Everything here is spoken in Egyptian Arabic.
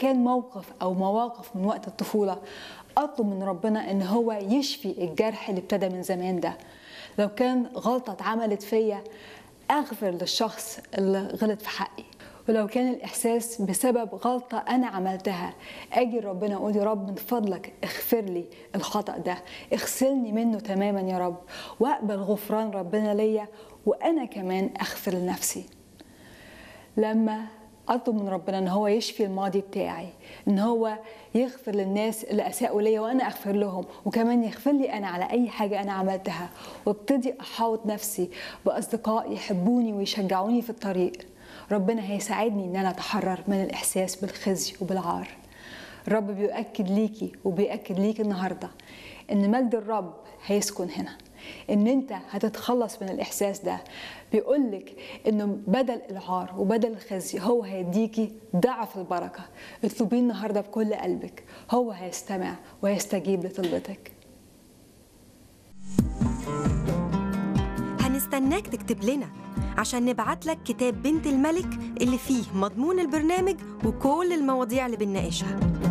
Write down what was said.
كان موقف او مواقف من وقت الطفوله اطلب من ربنا ان هو يشفي الجرح اللي ابتدى من زمان ده لو كان غلطه اتعملت فيا اغفر للشخص اللي غلط في حقي ولو كان الإحساس بسبب غلطة أنا عملتها أجي ربنا أقول يا رب من فضلك اغفر لي الخطأ ده اغسلني منه تماما يا رب وأقبل غفران ربنا ليا وأنا كمان أغفر لنفسي لما اطلب من ربنا ان هو يشفي الماضي بتاعي ان هو يغفر للناس اللي اساءوا ليا وانا اغفر لهم وكمان يغفر لي انا على اي حاجه انا عملتها وابتدي احاوط نفسي باصدقاء يحبوني ويشجعوني في الطريق ربنا هيساعدني ان انا اتحرر من الاحساس بالخزي وبالعار الرب بيؤكد ليكي وبيأكد ليك النهارده ان مجد الرب هيسكن هنا ان انت هتتخلص من الاحساس ده بيقولك انه بدل العار وبدل الخزي هو هيديكي ضعف البركه اطلبيه النهارده بكل قلبك هو هيستمع ويستجيب لطلبتك هنستناك تكتب لنا عشان نبعت لك كتاب بنت الملك اللي فيه مضمون البرنامج وكل المواضيع اللي بنناقشها